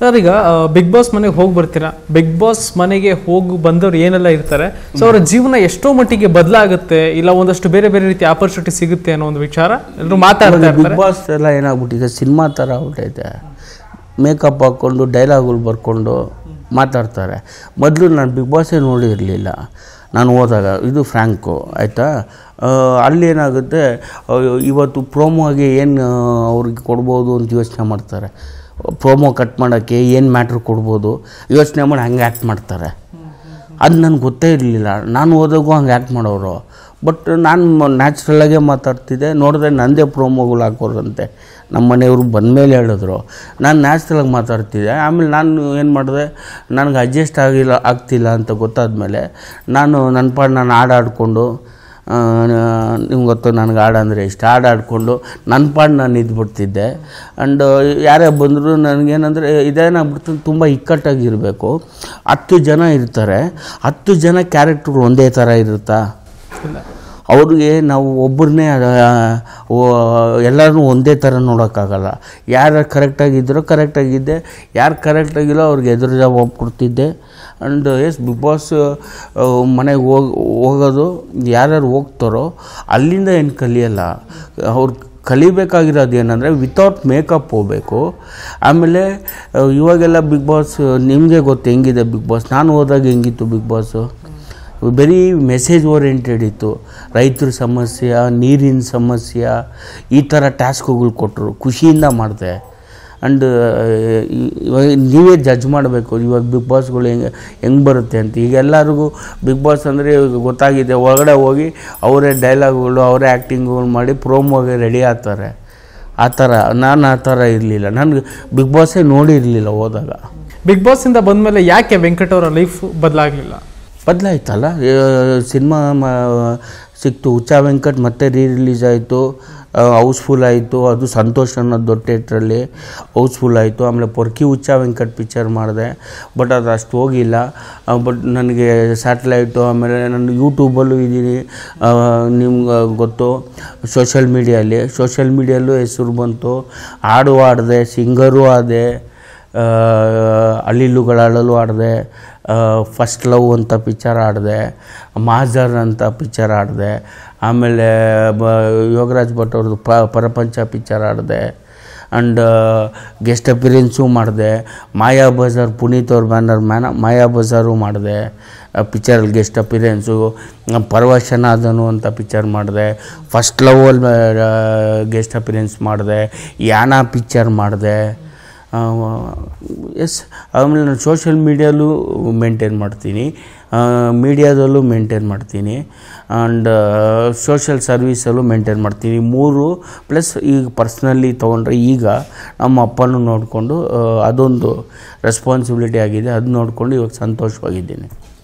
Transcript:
sir ಈಗ big boss ಮನೆಗೆ ಹೋಗಿ ಬರ್ತೀರಾ ಬಿಗ್ ಬಾಸ್ ಮನೆಗೆ ಹೋಗಿ ಬಂದವ್ರು ಏನೆಲ್ಲ ಇರ್ತಾರೆ ಸೊ ಅವರ ಜೀವನ ಎಷ್ಟೋ ಮಟ್ಟಿಗೆ ಬದಲಾಗುತ್ತೆ ಇಲ್ಲ ಒಂದಷ್ಟು ಬೇರೆ ಬೇರೆ ರೀತಿ ಆಪರ್ಚುನಿಟಿ ಸಿಗುತ್ತೆ ಅನ್ನೋ ಒಂದು ವಿಚಾರ ಎಲ್ಲರೂ ಮಾತಾಡ್ತಾ ಬಿಗ್ ಇರ್ತಾರೆ ಬಾಸ್ ಎಲ್ಲ ಏನಾಗ್ಬಿಟ್ಟಿದೆ ಸಿನಿಮಾ ಥರ ಆಗ್ಬಿಟ್ಟೈತೆ ಮೇಕಪ್ ಹಾಕ್ಕೊಂಡು ಡೈಲಾಗುಗಳು ಬರ್ಕೊಂಡು ಮಾತಾಡ್ತಾರೆ ಮೊದಲು ನಾನು ಬಿಗ್ ಬಾಸೇ ನೋಡಿರಲಿಲ್ಲ ನಾನು ಹೋದಾಗ ಇದು ಫ್ರ್ಯಾಂಕು ಆಯಿತಾ ಅಲ್ಲಿ ಏನಾಗುತ್ತೆ ಆ, ಇವತ್ತು ಪ್ರೋಮೋ ಆಗಿ ಏನು ಅವ್ರಿಗೆ ಕೊಡ್ಬೋದು ಅಂತ ಯೋಚನೆ ಮಾಡ್ತಾರೆ ಪ್ರೋಮೋ ಕಟ್ ಮಾಡೋಕ್ಕೆ ಏನು ಮ್ಯಾಟ್ರ್ ಕೊಡ್ಬೋದು ಯೋಚನೆ ಮಾಡಿ ಹಂಗೆ ಆ್ಯಕ್ಟ್ ಮಾಡ್ತಾರೆ ಅದು ನನಗೆ ಗೊತ್ತೇ ಇರಲಿಲ್ಲ ನಾನು ಹೋದಾಗೂ ಹಂಗೆ ಆ್ಯಕ್ಟ್ ಮಾಡೋರು ಬಟ್ ನಾನು ನ್ಯಾಚುರಲಾಗೇ ಮಾತಾಡ್ತಿದ್ದೆ ನೋಡಿದ್ರೆ ನಂದೇ ಪ್ರೋಮೋಗಳು ಹಾಕೋರಂತೆ ನಮ್ಮ ಮನೆಯವರು ಬಂದಮೇಲೆ ಹೇಳಿದ್ರು ನಾನು ನ್ಯಾಚುರಲಾಗಿ ಮಾತಾಡ್ತಿದ್ದೆ ಆಮೇಲೆ ನಾನು ಏನು ಮಾಡಿದೆ ನನಗೆ ಅಡ್ಜಸ್ಟ್ ಆಗಿಲ್ಲ ಆಗ್ತಿಲ್ಲ ಅಂತ ಗೊತ್ತಾದ್ಮೇಲೆ ನಾನು ನನ್ನ ಪಾಡು ನಾನು ಹಾಡು ಆಡಿಕೊಂಡು ನಿಮ್ಗೆ ಗೊತ್ತು ನನಗೆ ಹಾಡು ಅಂದರೆ ಇಷ್ಟ ಹಾಡು ಆಡಿಕೊಂಡು ನನ್ನ ಪಾಡು ನಾನು ಇದ್ಬಿಡ್ತಿದ್ದೆ ಆ್ಯಂಡ್ ಯಾರೇ ಬಂದರೂ ನನಗೇನಂದರೆ ಇದೇನಾಗ್ಬಿಡ್ತು ತುಂಬ ಇಕ್ಕಟ್ಟಾಗಿರಬೇಕು ಹತ್ತು ಜನ ಇರ್ತಾರೆ ಹತ್ತು ಜನ ಕ್ಯಾರೆಕ್ಟ್ರು ಒಂದೇ ಥರ ಇರುತ್ತಾ ಅವ್ರಿಗೆ ನಾವು ಒಬ್ಬರನ್ನೇ ಎಲ್ಲರೂ ಒಂದೇ ಥರ ನೋಡೋಕ್ಕಾಗಲ್ಲ ಯಾರು ಕರೆಕ್ಟಾಗಿದ್ದರೋ ಕರೆಕ್ಟಾಗಿದ್ದೆ ಯಾರು ಕರೆಕ್ಟಾಗಿಲ್ಲೋ ಅವ್ರಿಗೆ ಎದುರು ಜವಾಬ್ ಕೊಡ್ತಿದ್ದೆ ಆ್ಯಂಡ್ ಎಸ್ ಬಿಗ್ ಬಾಸ್ ಮನೆಗೆ ಹೋಗಿ ಹೋಗೋದು ಯಾರ್ಯಾರು ಹೋಗ್ತಾರೋ ಅಲ್ಲಿಂದ ಏನು ಕಲಿಯಲ್ಲ ಅವ್ರು ಕಲಿಬೇಕಾಗಿರೋದು ಏನಂದರೆ ವಿತೌಟ್ ಮೇಕಪ್ ಹೋಗಬೇಕು ಆಮೇಲೆ ಆ, ಇವಾಗೆಲ್ಲ ಬಿಗ್ ಬಾಸ್ ನಿಮಗೆ ಗೊತ್ತು ಹೆಂಗಿದೆ ಬಿಗ್ ಬಾಸ್ ನಾನು ಹೋದಾಗ ಹೆಂಗಿತ್ತು ಬಿಗ್ ಬಾಸು ಬರೀ ಮೆಸೇಜ್ ಓರಿಯೆಂಟೆಡ್ ಇತ್ತು ರೈತರ ಸಮಸ್ಯೆ ನೀರಿನ ಸಮಸ್ಯೆ ಈ ಥರ ಟಾಸ್ಕ್ಗಳು ಕೊಟ್ಟರು ಖುಷಿಯಿಂದ ಮಾಡಿದೆ ಆ್ಯಂಡ್ ಇವಾಗ ನೀವೇ ಜಡ್ಜ್ ಮಾಡಬೇಕು ಇವಾಗ ಬಿಗ್ ಬಾಸ್ಗಳು ಹೆಂಗೆ ಹೆಂಗೆ ಬರುತ್ತೆ ಅಂತ ಈಗ ಎಲ್ಲರಿಗೂ ಬಿಗ್ ಬಾಸ್ ಅಂದರೆ ಇವಾಗ ಗೊತ್ತಾಗಿದೆ ಒಳಗಡೆ ಹೋಗಿ ಅವರೇ ಡೈಲಾಗ್ಗಳು ಅವರೇ ಆ್ಯಕ್ಟಿಂಗ್ಗಳು ಮಾಡಿ ಪ್ರೋಮೋಗೆ ರೆಡಿ ಆಗ್ತಾರೆ ಆ ಥರ ನಾನು ಆ ಥರ ಇರಲಿಲ್ಲ ನನಗೆ ಬಿಗ್ ಬಾಸೇ ನೋಡಿರಲಿಲ್ಲ ಹೋದಾಗ ಬಿಗ್ ಬಾಸ್ ಇಂದ ಬಂದ್ಮೇಲೆ ಯಾಕೆ ವೆಂಕಟ್ ಅವರ ಲೈಫ್ ಬದಲಾಗ್ಲಿಲ್ಲ ಬದಲಾಯ್ತಲ್ಲ ಸಿನಿಮಾ ಸಿಕ್ತು ಹುಚ್ಚ ವೆಂಕಟ್ ಮತ್ತೆ ರೀ ರಿಲೀಸ್ ಆಯಿತು ಹೌಸ್ಫುಲ್ ಆಯಿತು ಅದು ಸಂತೋಷ್ ಅನ್ನೋದು ದೊಡ್ಡ ಥಿಯೇಟ್ರಲ್ಲಿ ಹೌಸ್ಫುಲ್ ಆಯಿತು ಆಮೇಲೆ ಪೊರ್ಕಿ ಹುಚ್ಚ ವೆಂಕಟ್ ಪಿಕ್ಚರ್ ಮಾಡಿದೆ ಬಟ್ ಅದು ಅಷ್ಟು ಹೋಗಿಲ್ಲ ಬಟ್ ನನಗೆ ಸ್ಯಾಟಲೈಟು ಆಮೇಲೆ ನಾನು ಯೂಟ್ಯೂಬಲ್ಲೂ ಇದ್ದೀನಿ ನಿಮ್ಗೆ ಗೊತ್ತು ಸೋಷಲ್ ಮೀಡಿಯಲ್ಲಿ ಸೋಷಲ್ ಮೀಡಿಯಲ್ಲೂ ಹೆಸರು ಬಂತು ಹಾಡು ಆಡಿದೆ ಸಿಂಗರು ಆದೆ ಆ, ಅಳಿಲುಗಳಲ್ಲೂ ಆಡಿದೆ ಫಸ್ಟ್ ಲವ್ ಅಂತ ಪಿಕ್ಚರ್ ಆಡಿದೆ ಮಾಜರ್ ಅಂತ ಪಿಕ್ಚರ್ ಆಡಿದೆ ಆಮೇಲೆ ಬ ಯೋಗರಾಜ್ ಭಟ್ ಅವ್ರದ್ದು ಪ ಪರಪಂಚ ಪಿಕ್ಚರ್ ಆಡಿದೆ ಆ್ಯಂಡ್ ಗೆಸ್ಟ್ ಅಪಿರೆನ್ಸು ಮಾಡಿದೆ ಮಾಯಾ ಬಜಾರ್ ಪುನೀತ್ ಅವ್ರ ಬ್ಯಾನರ್ ಮ್ಯಾನ ಮಾಯಾ ಬಜಾರು ಮಾಡಿದೆ ಪಿಕ್ಚರಲ್ಲಿ ಗೆಸ್ಟ್ ಅಪಿರೆನ್ಸು ಪರವಶನಾದನು ಅಂತ ಪಿಕ್ಚರ್ ಮಾಡಿದೆ ಫಸ್ಟ್ ಲವಲ್ಲಿ ಗೆಸ್ಟ್ ಅಪಿರೆನ್ಸ್ ಮಾಡಿದೆ ಯಾನ ಪಿಕ್ಚರ್ ಮಾಡಿದೆ ಎಸ್ ಆಮೇಲೆ ನಾನು ಸೋಷಿಯಲ್ ಮೀಡಿಯಲ್ಲೂ ಮೇಂಟೈನ್ ಮಾಡ್ತೀನಿ ಮೀಡಿಯಾದಲ್ಲೂ ಮೇಂಟೈನ್ ಮಾಡ್ತೀನಿ ಆ್ಯಂಡ್ ಸೋಷಿಯಲ್ ಸರ್ವೀಸಲ್ಲೂ ಮೇಂಟೈನ್ ಮಾಡ್ತೀನಿ ಮೂರು ಪ್ಲಸ್ ಈಗ ಪರ್ಸ್ನಲಿ ತೊಗೊಂಡ್ರೆ ಈಗ ನಮ್ಮ ಅಪ್ಪನೂ ನೋಡಿಕೊಂಡು ಅದೊಂದು ರೆಸ್ಪಾನ್ಸಿಬಿಲಿಟಿ ಆಗಿದೆ ಅದು ನೋಡಿಕೊಂಡು ಇವಾಗ ಸಂತೋಷವಾಗಿದ್ದೀನಿ